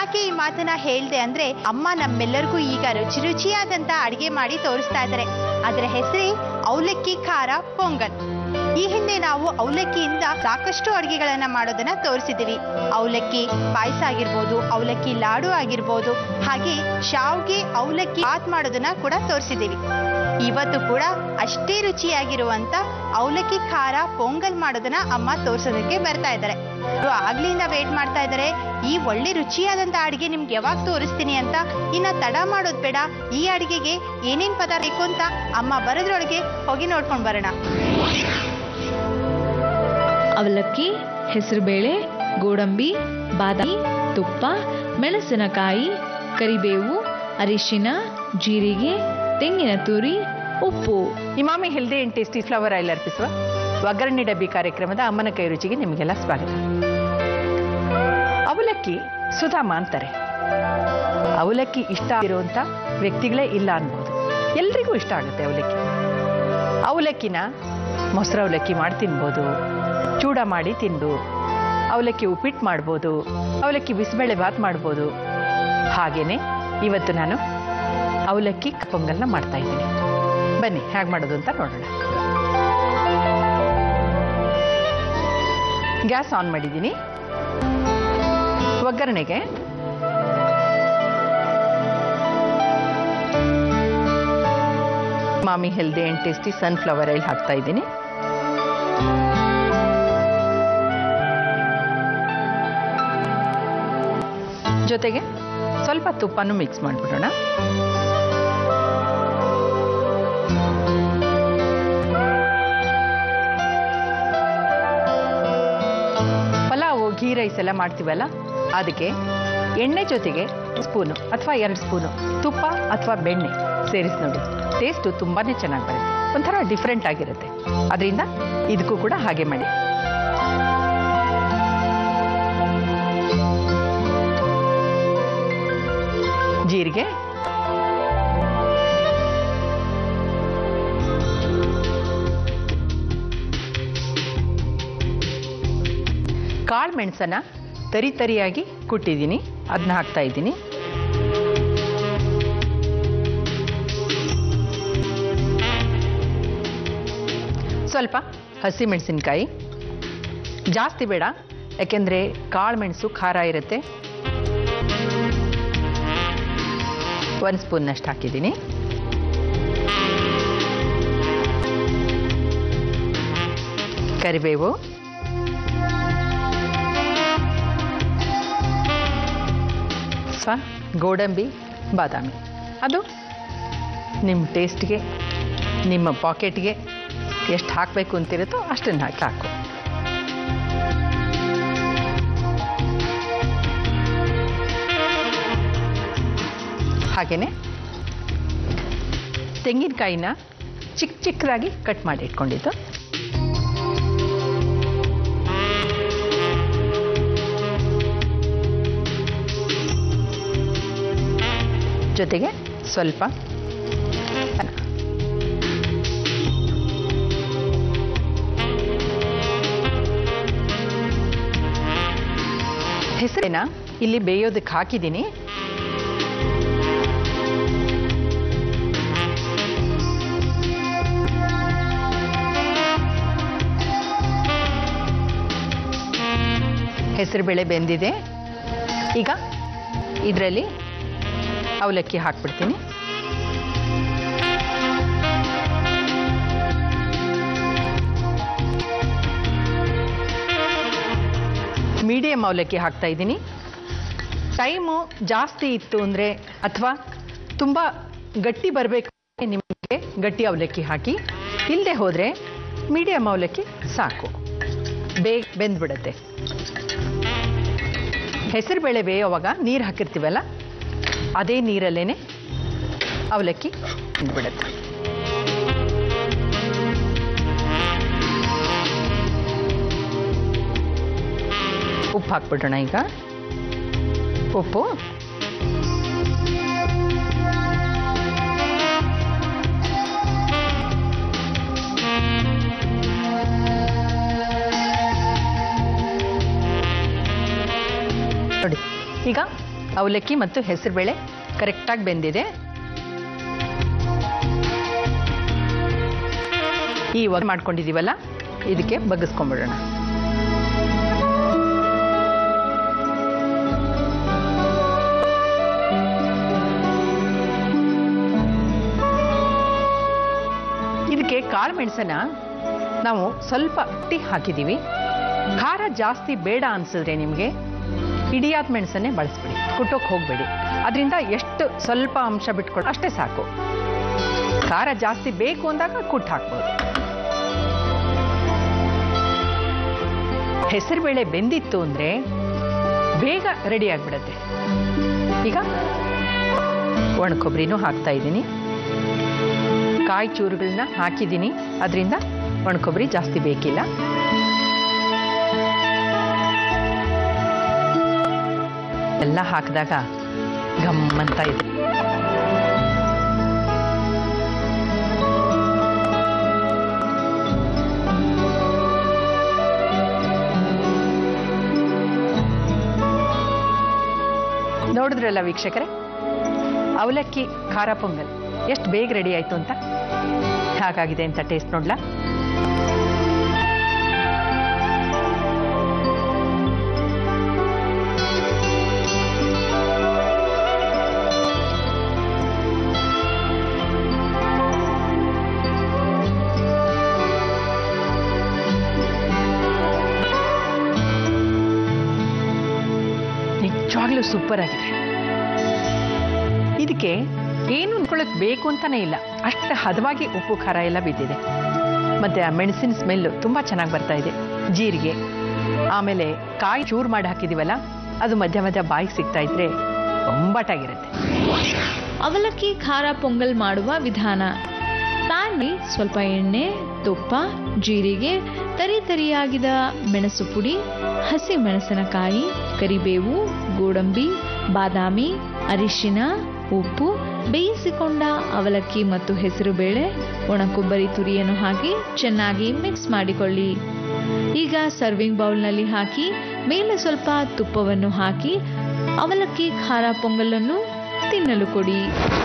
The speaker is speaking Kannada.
ಯಾಕೆ ಈ ಮಾತನ್ನ ಹೇಳ್ದೆ ಅಂದ್ರೆ ಅಮ್ಮ ನಮ್ಮೆಲ್ಲರಿಗೂ ಈಗ ರುಚಿ ರುಚಿಯಾದಂತ ಅಡಿಗೆ ಮಾಡಿ ತೋರಿಸ್ತಾ ಇದ್ದಾರೆ ಅದರ ಹೆಸರೇ ಅವಲಕ್ಕಿ ಖಾರ ಪೊಂಗಲ್ ಈ ಹಿಂದೆ ನಾವು ಅವಲಕ್ಕಿಯಿಂದ ಸಾಕಷ್ಟು ಅಡುಗೆಗಳನ್ನ ಮಾಡೋದನ್ನ ತೋರಿಸಿದ್ದೀವಿ ಅವಲಕ್ಕಿ ಪಾಯಸ ಆಗಿರ್ಬೋದು ಅವಲಕ್ಕಿ ಲಾಡು ಆಗಿರ್ಬೋದು ಹಾಗೆ ಶಾವ್ಗೆ ಅವಲಕ್ಕಿ ಬಾತ್ ಮಾಡೋದನ್ನ ಕೂಡ ತೋರಿಸಿದ್ದೀವಿ ಇವತ್ತು ಕೂಡ ಅಷ್ಟೇ ರುಚಿಯಾಗಿರುವಂತ ಅವಲಕ್ಕಿ ಖಾರ ಪೊಂಗಲ್ ಮಾಡೋದನ್ನ ಅಮ್ಮ ತೋರ್ಸೋದಕ್ಕೆ ಬರ್ತಾ ಇದ್ದಾರೆ ಇವ್ರು ಆಗ್ಲಿಂದ ವೇಟ್ ಮಾಡ್ತಾ ಇದ್ದಾರೆ ಈ ಒಳ್ಳೆ ರುಚಿಯಾದಂತ ಅಡಿಗೆ ನಿಮ್ಗೆ ಯಾವಾಗ ತೋರಿಸ್ತೀನಿ ಅಂತ ಇನ್ನ ತಡ ಮಾಡೋದ್ ಬೇಡ ಈ ಅಡಿಗೆಗೆ ಏನೇನ್ ಪದಾರ್ಥ ಬೇಕು ಅಂತ ಅಮ್ಮ ಬರೋದ್ರೊಳಗೆ ಹೋಗಿ ನೋಡ್ಕೊಂಡ್ ಬರೋಣ ಅವಲಕ್ಕಿ ಹೆಸರುಬೇಳೆ ಗೋಡಂಬಿ ಬಾದಾಮಿ ತುಪ್ಪ ಮೆಣಸಿನಕಾಯಿ ಕರಿಬೇವು ಅರಿಶಿನ ಜೀರಿಗೆ ತೆಂಗಿನ ತುರಿ ಉಪ್ಪು Emami healthy and tasty flower oil ಅರ್ಪಿಸುವ ಒಗ್ಗರಣೆ ಡಬ್ಬಿ ಕಾರ್ಯಕ್ರಮದ ಅಮ್ಮನ ಕೈ ರುಚಿಗೆ ನಿಮಗೆಲ್ಲ ಸ್ವಾಗತ ಅವಲಕ್ಕಿ ಸುಧಾಮ ಅಂತಾರೆ ಅವಲಕ್ಕಿ ಇಷ್ಟ ಇರುವಂತ ವ್ಯಕ್ತಿಗಳೇ ಇಲ್ಲ ಅನ್ಬೋದು ಎಲ್ರಿಗೂ ಇಷ್ಟ ಆಗುತ್ತೆ ಅವಲಕ್ಕಿ ಅವಲಕ್ಕಿನ ಮೊಸರು ಅವಲಕ್ಕಿ ಮಾಡಿ ತಿನ್ಬೋದು ಚೂಡ ಮಾಡಿ ತಿಂದು ಅವಲಕ್ಕಿ ಉಪ್ಪಿಟ್ಟು ಮಾಡ್ಬೋದು ಅವಲಕ್ಕಿ ಬಿಸಿಬೇಳೆ ಭಾತ್ ಮಾಡ್ಬೋದು ಹಾಗೇನೆ ಇವತ್ತು ನಾನು ಅವಲಕ್ಕಿ ಪೊಂಗಲ್ನ ಮಾಡ್ತಾ ಇದ್ದೀನಿ ಬನ್ನಿ ಹೇಗೆ ಮಾಡೋದು ಅಂತ ನೋಡೋಣ ಗ್ಯಾಸ್ ಆನ್ ಮಾಡಿದ್ದೀನಿ ಒಗ್ಗರಣೆಗೆ Emami healthy and tasty sunflower oil ಹಾಕ್ತಾ ಇದ್ದೀನಿ ಜೊತೆಗೆ ಸ್ವಲ್ಪ ತುಪ್ಪನೂ ಮಿಕ್ಸ್ ಮಾಡಿಬಿಡೋಣ ಪಲಾವು ಘೀ ರೈಸ್ ಎಲ್ಲ ಮಾಡ್ತೀವಲ್ಲ ಅದಕ್ಕೆ ಎಣ್ಣೆ ಜೊತೆಗೆ ಸ್ಪೂನು ಅಥವಾ ಎರಡು ಸ್ಪೂನು ತುಪ್ಪ ಅಥವಾ ಬೆಣ್ಣೆ ಸೇರಿಸಿ ನೋಡಿ ಟೇಸ್ಟು ತುಂಬಾನೇ ಚೆನ್ನಾಗಿ ಬರುತ್ತೆ ಒಂಥರ ಡಿಫ್ರೆಂಟ್ ಆಗಿರುತ್ತೆ ಅದರಿಂದ ಇದಕ್ಕೂ ಕೂಡ ಹಾಗೆ ಮಾಡಿ ಜೀರಿಗೆ ಕಾಳು ಮೆಣಸನ್ನ ತರಿ ತರಿಯಾಗಿ ಕುಟ್ಟಿದ್ದೀನಿ ಅದನ್ನ ಹಾಕ್ತಾ ಇದ್ದೀನಿ ಸ್ವಲ್ಪ ಹಸಿ ಮೆಣಸಿನ್ಕಾಯಿ ಜಾಸ್ತಿ ಬೇಡ ಯಾಕೆಂದರೆ ಕಾಳು ಮೆಣಸು ಖಾರ ಇರುತ್ತೆ ಒಂದು ಸ್ಪೂನ್ನಷ್ಟು ಹಾಕಿದ್ದೀನಿ ಕರಿಬೇವು ಸ್ವ ಗೋಡಂಬಿ ಬಾದಾಮಿ ಅದು ನಿಮ್ಮ ಟೇಸ್ಟ್ಗೆ ನಿಮ್ಮ ಪಾಕೆಟ್ಗೆ ಎಷ್ಟು ಹಾಕಬೇಕು ಅಂತಿರುತ್ತೋ ಅಷ್ಟನ್ನು ಹಾಕಿ ಸಾಕು ಹಾಗೆಯೇ ತೆಂಗಿನಕಾಯಿನ ಚಿಕ್ಕ ಚಿಕ್ಕದಾಗಿ ಕಟ್ ಮಾಡಿ ಇಟ್ಕೊಂಡಿದ್ದು ಜೊತೆಗೆ ಸ್ವಲ್ಪ ಅನ್ನ. ಹೆಸರಿನ ಇಲ್ಲಿ ಬೇಯೋದಕ್ಕೆ ಹಾಕಿದ್ದೀನಿ ಹೆಸರುಬೇಳೆ ಬೆಂದಿದೆ ಈಗ ಇದರಲ್ಲಿ ಅವಲಕ್ಕಿ ಹಾಕ್ಬಿಡ್ತೀನಿ ಮೀಡಿಯಂ ಅವಲಕ್ಕಿ ಹಾಕ್ತಾ ಇದ್ದೀನಿ ಟೈಮು ಜಾಸ್ತಿ ಇತ್ತು ಅಂದರೆ ಅಥವಾ ತುಂಬ ಗಟ್ಟಿ ಬರಬೇಕು ನಿಮಗೆ ಗಟ್ಟಿ ಅವಲಕ್ಕಿ ಹಾಕಿ ಇಲ್ಲದೆ ಹೋದರೆ ಮೀಡಿಯಂ ಅವಲಕ್ಕಿ ಸಾಕು ಬೇಗ ಬೆಂದ್ಬಿಡುತ್ತೆ ಹೆಸರುಬೇಳೆ ಬೇಯೋವಾಗ ನೀರು ಹಾಕಿರ್ತೀವಲ್ಲ ಅದೇ ನೀರಲ್ಲೇ ಅವಲಕ್ಕಿ ಬೆಂದ್ಬಿಡುತ್ತೆ ಉಪ್ಪು ಹಾಕ್ಬಿಡೋಣ ಈಗ ಉಪ್ಪು ನೋಡಿ ಈಗ ಅವಲಕ್ಕಿ ಮತ್ತು ಹೆಸರುಬೇಳೆ ಕರೆಕ್ಟಾಗಿ ಬೆಂದಿದೆ ಈ ಒಗ್ ಮಾಡ್ಕೊಂಡಿದ್ದೀವಲ್ಲ ಇದಕ್ಕೆ ಬಗ್ಗಿಸ್ಕೊಂಡ್ಬಿಡೋಣ ಇದಕ್ಕೆ ಕಾಳು ಮೆಣಸನ್ನ ನಾವು ಸ್ವಲ್ಪ ಅಟ್ಟಿ ಹಾಕಿದ್ದೀವಿ ಖಾರ ಜಾಸ್ತಿ ಬೇಡ ಅನ್ಸಿದ್ರೆ ನಿಮಗೆ ಇಡಿಯಾದ ಮೆಣಸನ್ನೇ ಬಳಸ್ಬಿಡಿ ಕುಟ್ಟೋಕೆ ಹೋಗಬೇಡಿ ಅದರಿಂದ ಎಷ್ಟು ಸ್ವಲ್ಪ ಅಂಶ ಬಿಟ್ಕೊಂಡು ಅಷ್ಟೇ ಸಾಕು ಖಾರ ಜಾಸ್ತಿ ಬೇಕು ಅಂದಾಗ ಕುಟ್ಟು ಹಾಕ್ಬೋದು ಹೆಸರುಬೇಳೆ ಬೆಂದಿತ್ತು ಅಂದರೆ ಬೇಗ ರೆಡಿ ಆಗಿಬಿಡತ್ತೆ ಈಗ ಒಣ ಕೊಬ್ಬರಿನೂ ಹಾಕ್ತಾ ಇದ್ದೀನಿ ಕಾಯಿ ಚೂರುಗಳನ್ನ ಹಾಕಿದ್ದೀನಿ ಅದರಿಂದ ಒಣ ಕೊಬ್ಬರಿ ಜಾಸ್ತಿ ಬೇಕಿಲ್ಲ ಎಲ್ಲ ಹಾಕಿದಾಗ ಘಮ್ ಅಂತ ಇದೆ ನೋಡಿದ್ರಲ್ಲ ವೀಕ್ಷಕರೇ ಅವಲಕ್ಕಿ ಖಾರ ಪೊಂಗಲ್ ಎಷ್ಟು ಬೇಗ ರೆಡಿ ಆಯ್ತು ಅಂತ ಹಾಗಾಗಿದೆ ಅಂತ ಟೇಸ್ಟ್ ನೋಡ್ಲಾ ನಿಜವಾಗ್ಲೂ ಸೂಪರ್ ಆಗಿದೆ ಇದಕ್ಕೆ ಏನು ಅನ್ಕೊಳ್ಳೋಕೆ ಬೇಕು ಅಂತಾನೆ ಇಲ್ಲ ಅಷ್ಟು ಹದವಾಗಿ ಉಪ್ಪು ಖಾರ ಎಲ್ಲ ಬಿದ್ದಿದೆ ಮತ್ತೆ ಆ ಮೆಣಸಿನ ಸ್ಮೆಲ್ಲು ತುಂಬ ಚೆನ್ನಾಗಿ ಬರ್ತಾ ಇದೆ ಜೀರಿಗೆ ಆಮೇಲೆ ಕಾಯಿ ಚೂರು ಮಾಡಿ ಹಾಕಿದೀವಲ್ಲ ಅದು ಮಧ್ಯ ಮಧ್ಯ ಬಾಯಿಗೆ ಸಿಗ್ತಾ ಇದ್ರೆ ಬೊಂಬಾಟಾಗಿರುತ್ತೆ ಅವಲಕ್ಕಿ ಖಾರ ಪೊಂಗಲ್ ಮಾಡುವ ವಿಧಾನ ಪ್ಯಾನ್ಗೆ ಸ್ವಲ್ಪ ಎಣ್ಣೆ ತುಪ್ಪ ಜೀರಿಗೆ ತರಿ ತರಿಯಾಗಿದ ಮೆಣಸು ಪುಡಿ ಹಸಿ ಮೆಣಸಿನಕಾಯಿ ಕರಿಬೇವು ಗೋಡಂಬಿ ಬಾದಾಮಿ ಅರಿಶಿನ ಉಪ್ಪು ಬೇಯಿಸಿಕೊಂಡ ಅವಲಕ್ಕಿ ಮತ್ತು ಹೆಸರುಬೇಳೆ ಒಣ ಕೊಬ್ಬರಿ ತುರಿಯನ್ನು ಹಾಕಿ ಚೆನ್ನಾಗಿ ಮಿಕ್ಸ್ ಮಾಡಿಕೊಳ್ಳಿ ಈಗ ಸರ್ವಿಂಗ್ ಬೌಲ್ನಲ್ಲಿ ಹಾಕಿ ಮೇಲೆ ಸ್ವಲ್ಪ ತುಪ್ಪವನ್ನು ಹಾಕಿ ಅವಲಕ್ಕಿ ಖಾರ ಪೊಂಗಲನ್ನು ತಿನ್ನಲು ಕೊಡಿ